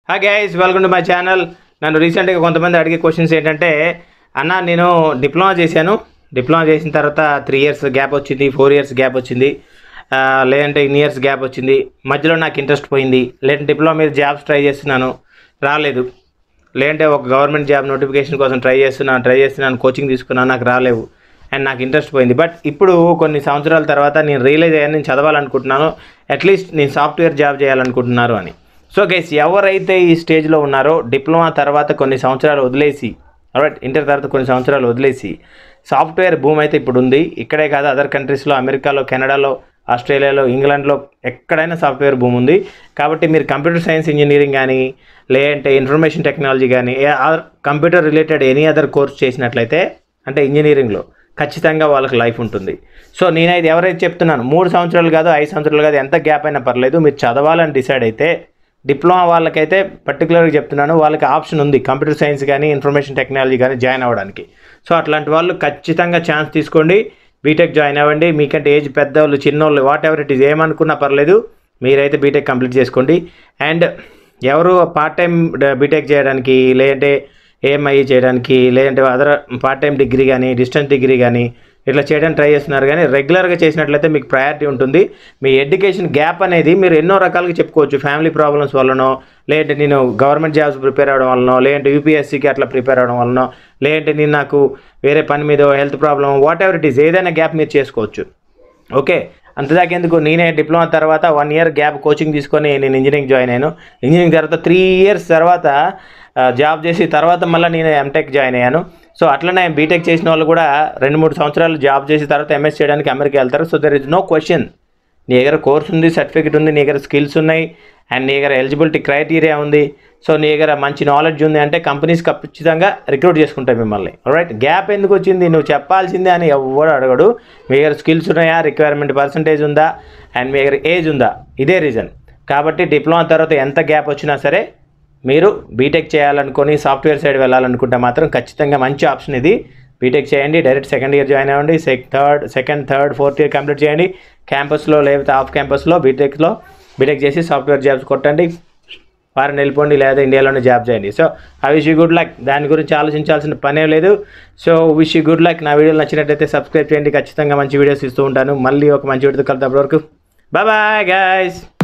hi guys welcome to my channel నన్ను రీసెంట్గా కొంతమంది అడిగే క్వశ్చన్స్ ఏంటంటే అన్న నేను డిప్లొమా చేశాను డిప్లొమా చేసిన తర్వాత త్రీ ఇయర్స్ గ్యాప్ వచ్చింది ఫోర్ ఇయర్స్ గ్యాప్ వచ్చింది ఆ, లేదంటే ఇన్ ఇయర్స్ గ్యాప్ వచ్చింది మధ్యలో నాకు ఇంట్రెస్ట్ పోయింది లేదంటే డిప్లొమా మీద జాబ్స్ ట్రై చేస్తున్నాను రాలేదు లేదంటే ఒక గవర్నమెంట్ జాబ్ నోటిఫికేషన్ కోసం ట్రై చేస్తున్నాను ట్రై చేస్తున్నాను కోచింగ్ తీసుకున్నాను నాకు రాలేవు అండ్ నాకు ఇంట్రెస్ట్ పోయింది బట్ ఇప్పుడు కొన్ని సంవత్సరాల తర్వాత నేను రియలైజ్ అయ్యాను నేను చదవాలనుకుంటున్నాను అట్లీస్ట్ నేను సాఫ్ట్వేర్ జాబ్ చేయాలనుకుంటున్నారు అని సో గైస్ ఎవరైతే ఈ స్టేజ్లో ఉన్నారో డిప్లొమా తర్వాత కొన్ని సంవత్సరాలు వదిలేసి రైట్ ఇంటర్ తర్వాత కొన్ని సంవత్సరాలు వదిలేసి సాఫ్ట్వేర్ భూమి అయితే ఇప్పుడు ఉంది ఇక్కడే కాదు అదర్ కంట్రీస్లో అమెరికాలో కెనడాలో ఆస్ట్రేలియాలో ఇంగ్లాండ్లో ఎక్కడైనా సాఫ్ట్వేర్ భూమి ఉంది కాబట్టి మీరు కంప్యూటర్ సైన్స్ ఇంజనీరింగ్ కానీ లేదంటే ఇన్ఫర్మేషన్ టెక్నాలజీ కానీ a other computer related any other course చేసినట్లయితే అంటే ఇంజనీరింగ్లో ఖచ్చితంగా వాళ్ళకి లైఫ్ ఉంటుంది సో నేనైతే ఎవరైతే చెప్తున్నాను మూడు సంవత్సరాలు కాదు ఐదు సంవత్సరాలు కాదు ఎంత గ్యాప్ అయినా పర్లేదు మీరు చదవాలని డిసైడ్ అయితే డిప్లొమా వాళ్ళకైతే పర్టికులర్గా చెప్తున్నాను వాళ్ళకి ఆప్షన్ ఉంది కంప్యూటర్ సైన్స్ కానీ ఇన్ఫర్మేషన్ టెక్నాలజీ కానీ జాయిన్ అవ్వడానికి సో అట్లాంటి వాళ్ళు ఖచ్చితంగా ఛాన్స్ తీసుకోండి బీటెక్ జాయిన్ అవ్వండి మీకంటే ఏజ్ పెద్దవాళ్ళు చిన్నోళ్ళు వాట్ ఎవర్ ఇట్ ఈస్ ఏమనుకున్నా పర్లేదు మీరైతే బీటెక్ కంప్లీట్ చేసుకోండి అండ్ ఎవరు పార్ట్ టైం బీటెక్ చేయడానికి లేదంటే ఏఎంఐ చేయడానికి లేదంటే అదర్ పార్ట్ టైం డిగ్రీ కానీ డిస్టెన్స్ డిగ్రీ కానీ ఇట్లా చేయడానికి ట్రై చేస్తున్నారు కానీ రెగ్యులర్గా చేసినట్లయితే మీకు ప్రయారిటీ ఉంటుంది మీ ఎడ్యుకేషన్ గ్యాప్ అనేది మీరు ఎన్నో రకాలుగా చెప్పుకోవచ్చు ఫ్యామిలీ ప్రాబ్లమ్స్ వల్లనో లేదంటే నేను గవర్నమెంట్ జాబ్స్ ప్రిపేర్ అవ్వడం వలనో లేదంటే యూపీఎస్సీకి అట్లా ప్రిపేర్ అవ్వడం వలనో లేదంటే నేను నాకు వేరే పని మీద health problem whatever it is ఏదైనా గ్యాప్ మీరు చేసుకోవచ్చు ఓకే అంతదాకెందుకు నేనే డిప్లొమా తర్వాత వన్ ఇయర్ గ్యాప్ కోచింగ్ తీసుకొని నేను ఇంజనీరింగ్ జాయిన్ అయ్యాను ఇంజనీరింగ్ తర్వాత త్రీ ఇయర్స్ తర్వాత ఆ, జాబ్ చేసి తర్వాత మళ్ళీ నేను ఎంటెక్ జాయిన్ అయ్యాను సో అట్లనే బీటెక్ చేసిన వాళ్ళు కూడా రెండు మూడు సంవత్సరాలు జాబ్ చేసి తర్వాత ఎంఎస్ చేయడానికి అమెరికా వెళ్తారు so there is no question నీ దగ్గర కోర్స్ ఉంది సర్టిఫికేట్ ఉంది నీ దగ్గర స్కిల్స్ ఉన్నాయి అండ్ నీ దగ్గర ఎలిజిబిలిటీ క్రైటీరియా ఉంది సో నీ దగ్గర మంచి నాలెడ్జ్ ఉంది అంటే కంపెనీస్ ఖచ్చితంగా రిక్రూట్ చేసుకుంటాయి మిమ్మల్ని రైట్ గ్యాప్ ఎందుకు వచ్చింది నువ్వు చెప్పాల్సిందే అని ఎవడు అడగడు మీ దగ్గర స్కిల్స్ ఉన్నాయా రిక్వైర్మెంట్ పర్సంటేజ్ ఉందా అండ్ మీ దగ్గర ఏజ్ ఉందా ఇదే రీజన్ కాబట్టి డిప్లొమా తర్వాత ఎంత గ్యాప్ వచ్చినా సరే మీరు బీటెక్ చేయాలనుకొని సాఫ్ట్వేర్ సైడ్ వెళ్ళాలనుకుంటే మాత్రం ఖచ్చితంగా మంచి ఆప్షన్ ఇది బీటెక్ చేయండి డైరెక్ట్ సెకండ్ ఇయర్ జాయిన్ అవ్వండి సెక్ third second third fourth year complete చేయండి క్యాంపస్లో లేకపోతే ఆఫ్ క్యాంపస్లో బీటెక్లో బీటెక్ చేసి సాఫ్ట్వేర్ జాబ్స్ కొట్టండి ఫారెన్ వెళ్ళిపోండి లేదా ఇండియాలోనే జాబ్ చేయండి so I wish you good luck దాని గురించి ఆలోచించాల్సిన పనే లేదు so wish you good luck నా వీడియోలు నచ్చినట్టయితే సబ్స్క్రైబ్ చేయండి ఖచ్చితంగా మంచి వీడియోస్ ఇస్తూ ఉంటాను మళ్ళీ ఒక మంచి వీడియోతో కలుద్దాం వరకు బాయ్ బాయ్ గాయస్